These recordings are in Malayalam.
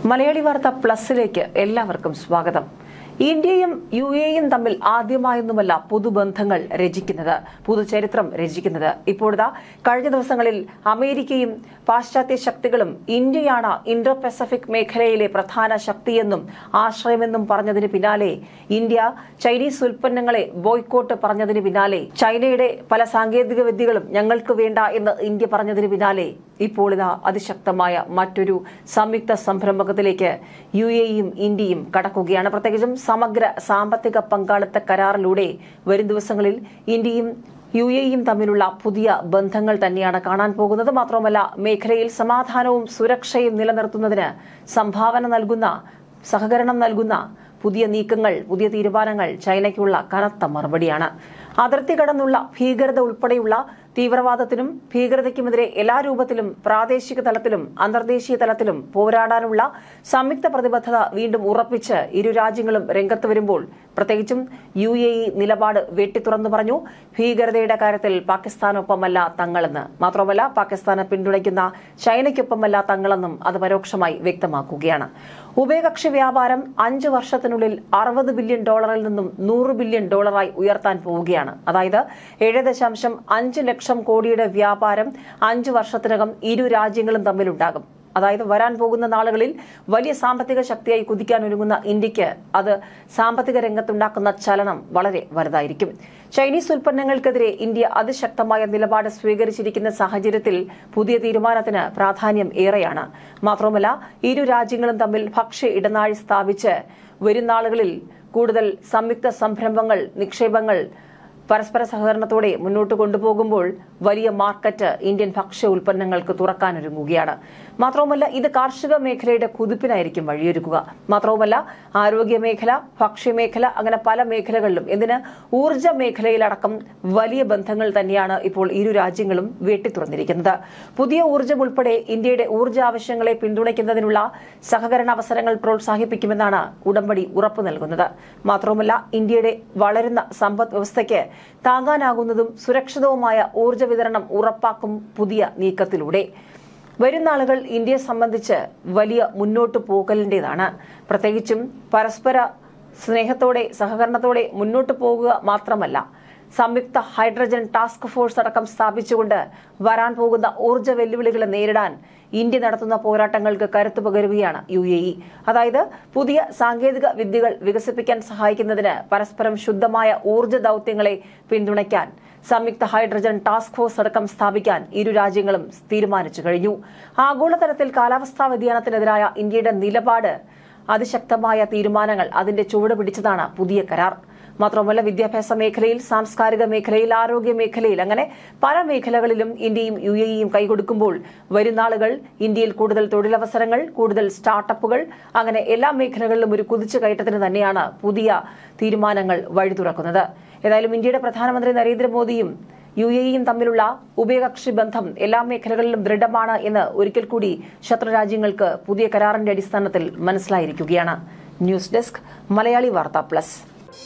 മലയാളി വാർത്ത പ്ലസിലേക്ക് എല്ലാവർക്കും സ്വാഗതം ഇന്ത്യയും യു എയും തമ്മിൽ ആദ്യമായൊന്നുമല്ല പുതുബന്ധങ്ങൾ രചിക്കുന്നത് പുതുചരിത്രം രചിക്കുന്നത് ഇപ്പോഴിതാ കഴിഞ്ഞ ദിവസങ്ങളിൽ അമേരിക്കയും പാശ്ചാത്യ ശക്തികളും ഇന്ത്യയാണ് ഇൻഡോ പസഫിക് മേഖലയിലെ പ്രധാന ശക്തിയെന്നും ആശ്രയമെന്നും പറഞ്ഞതിന് പിന്നാലെ ഇന്ത്യ ചൈനീസ് ഉൽപ്പന്നങ്ങളെ ബോയ്ക്കോട്ട് പറഞ്ഞതിന് പിന്നാലെ ചൈനയുടെ പല സാങ്കേതിക വിദ്യകളും ഞങ്ങൾക്ക് വേണ്ട എന്ന് ഇന്ത്യ പറഞ്ഞതിന് പിന്നാലെ ഇപ്പോൾ ഇതാ അതിശക്തമായ മറ്റൊരു സംയുക്ത സംരംഭകത്തിലേക്ക് യു എയും ഇന്ത്യയും കടക്കുകയാണ് പ്രത്യേകിച്ചും സമഗ്ര സാമ്പത്തിക പങ്കാളിത്ത കരാറിലൂടെ വരും ദിവസങ്ങളിൽ ഇന്ത്യയും യു എയും തമ്മിലുള്ള പുതിയ ബന്ധങ്ങൾ തന്നെയാണ് കാണാൻ പോകുന്നത് മാത്രമല്ല മേഖലയിൽ സമാധാനവും സുരക്ഷയും നിലനിർത്തുന്നതിന് സംഭാവന നൽകുന്ന സഹകരണം നൽകുന്ന പുതിയ നീക്കങ്ങൾ പുതിയ തീരുമാനങ്ങൾ ചൈനയ്ക്കുള്ള കനത്ത മറുപടിയാണ് അതിർത്തി കടന്നുള്ള ഭീകരത ഉൾപ്പെടെയുള്ള തീവ്രവാദത്തിനും ഭീകരതയ്ക്കുമെതിരെ എല്ലാ രൂപത്തിലും പ്രാദേശിക തലത്തിലും അന്തർദേശീയ തലത്തിലും പോരാടാനുള്ള സംയുക്ത പ്രതിബദ്ധത വീണ്ടും ഉറപ്പിച്ച് ഇരു രാജ്യങ്ങളും രംഗത്ത് വരുമ്പോൾ പ്രത്യേകിച്ചും യു എ ഇ നിലപാട് വെട്ടിത്തുറന്നു പറഞ്ഞു ഭീകരതയുടെ കാര്യത്തിൽ പാകിസ്ഥാനൊപ്പമല്ല തങ്ങളെന്ന് മാത്രമല്ല പാകിസ്ഥാനെ പിന്തുണയ്ക്കുന്ന ചൈനയ്ക്കൊപ്പമല്ല തങ്ങളെന്നും അത് പരോക്ഷമായി വ്യക്തമാക്കുകയാണ് ഉഭയകക്ഷി വ്യാപാരം അഞ്ച് വർഷത്തിനുള്ളിൽ അറുപത് ബില്യൺ ഡോളറിൽ നിന്നും നൂറ് ബില്യൺ ഡോളറായി ഉയർത്താൻ പോവുകയാണ് അതായത് ഏഴ് ദശാംശം അഞ്ച് ലക്ഷം കോടിയുടെ വ്യാപാരം അഞ്ച് വർഷത്തിനകം ഇരു രാജ്യങ്ങളും തമ്മിലുണ്ടാകും അതായത് വരാൻ പോകുന്ന നാളുകളിൽ വലിയ സാമ്പത്തിക ശക്തിയായി കുതിക്കാൻ ഒരുങ്ങുന്ന ഇന്ത്യക്ക് അത് സാമ്പത്തിക രംഗത്തുണ്ടാക്കുന്ന ചലനം വളരെ വലുതായിരിക്കും ചൈനീസ് ഉൽപ്പന്നങ്ങൾക്കെതിരെ ഇന്ത്യ അതിശക്തമായ നിലപാട് സ്വീകരിച്ചിരിക്കുന്ന സാഹചര്യത്തിൽ പുതിയ തീരുമാനത്തിന് പ്രാധാന്യം ഏറെയാണ് മാത്രമല്ല ഇരു രാജ്യങ്ങളും തമ്മിൽ ഭക്ഷ്യ ഇടനാഴി സ്ഥാപിച്ച് വരും നാളുകളിൽ കൂടുതൽ സംയുക്ത സംരംഭങ്ങൾ നിക്ഷേപങ്ങൾ പരസ്പര സഹകരണത്തോടെ മുന്നോട്ട് കൊണ്ടുപോകുമ്പോൾ വലിയ മാർക്കറ്റ് ഇന്ത്യൻ ഭക്ഷ്യ ഉൽപ്പന്നങ്ങൾക്ക് തുറക്കാനൊരുങ്ങുകയാണ് മാത്രവുമല്ല ഇത് കാർഷിക മേഖലയുടെ കുതിപ്പിനായിരിക്കും വഴിയൊരുക്കുക മാത്രവുമല്ല ആരോഗ്യ മേഖല ഭക്ഷ്യമേഖല അങ്ങനെ പല മേഖലകളിലും എന്തിന് ഊർജ്ജ മേഖലയിലടക്കം വലിയ ബന്ധങ്ങൾ തന്നെയാണ് ഇപ്പോൾ ഇരു രാജ്യങ്ങളും വെട്ടിത്തുറന്നിരിക്കുന്നത് പുതിയ ഊർജ്ജം ഉൾപ്പെടെ ഇന്ത്യയുടെ ഊർജ്ജ ആവശ്യങ്ങളെ പിന്തുണയ്ക്കുന്നതിനുള്ള സഹകരണ അവസരങ്ങൾ പ്രോത്സാഹിപ്പിക്കുമെന്നാണ് ഉടമ്പടി ഉറപ്പു നൽകുന്നത് മാത്രവുമല്ല ഇന്ത്യയുടെ വളരുന്ന സമ്പദ് വ്യവസ്ഥയ്ക്ക് താങ്ങാനാകുന്നതും സുരക്ഷിതവുമായ ഊർജ്ജ വിതരണം ഉറപ്പാക്കും പുതിയ നീക്കത്തിലൂടെ വരും നാളുകൾ ഇന്ത്യയെ സംബന്ധിച്ച് വലിയ മുന്നോട്ടു പോകലിന്റേതാണ് പ്രത്യേകിച്ചും പരസ്പര സ്നേഹത്തോടെ സഹകരണത്തോടെ മുന്നോട്ടു പോകുക മാത്രമല്ല സംയുക്ത ഹൈഡ്രജൻ ടാസ്ക് ഫോഴ്സ് അടക്കം സ്ഥാപിച്ചുകൊണ്ട് വരാൻ പോകുന്ന ഊർജ്ജ വെല്ലുവിളികളെ നേരിടാൻ ഇന്ത്യ നടത്തുന്ന പോരാട്ടങ്ങൾക്ക് കരുത്തു പകരുകയാണ് യു എ ഇ അതായത് പുതിയ സാങ്കേതിക വിദ്യകൾ വികസിപ്പിക്കാൻ സഹായിക്കുന്നതിന് പരസ്പരം ശുദ്ധമായ ഊർജ്ജ ദൌത്യങ്ങളെ പിന്തുണയ്ക്കാൻ സംയുക്ത ഹൈഡ്രജൻ ടാസ്ക് ഫോഴ്സ് അടക്കം സ്ഥാപിക്കാൻ ഇരു രാജ്യങ്ങളും തീരുമാനിച്ചു കഴിഞ്ഞു ആഗോളതലത്തിൽ കാലാവസ്ഥാ വ്യതിയാനത്തിനെതിരായ ഇന്ത്യയുടെ നിലപാട് അതിശക്തമായ തീരുമാനങ്ങൾ അതിന്റെ ചുവട് പിടിച്ചതാണ് പുതിയ കരാർ മാത്രമല്ല വിദ്യാഭ്യാസ മേഖലയിൽ സാംസ്കാരിക മേഖലയിൽ ആരോഗ്യ മേഖലയിൽ അങ്ങനെ പല മേഖലകളിലും ഇന്ത്യയും യു എ ഇയും കൈകൊടുക്കുമ്പോൾ വരുന്നാളുകൾ ഇന്ത്യയിൽ കൂടുതൽ തൊഴിലവസരങ്ങൾ കൂടുതൽ സ്റ്റാർട്ടപ്പുകൾ അങ്ങനെ എല്ലാ മേഖലകളിലും ഒരു കുതിച്ചുകയറ്റത്തിന് തന്നെയാണ് പുതിയ തീരുമാനങ്ങൾ വഴി തുറക്കുന്നത് ഏതായാലും ഇന്ത്യയുടെ പ്രധാനമന്ത്രി നരേന്ദ്രമോദിയും യു എ ഇയും തമ്മിലുള്ള ഉഭയകക്ഷി ബന്ധം എല്ലാ മേഖലകളിലും ദൃഢമാണ് എന്ന് ഒരിക്കൽ കൂടി ശത്രുരാജ്യങ്ങൾക്ക് പുതിയ കരാറിന്റെ അടിസ്ഥാനത്തിൽ മനസ്സിലായിരിക്കുകയാണ് news desk Malayali Vartha plus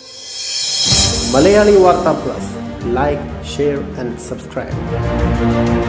Malayali Vartha plus like share and subscribe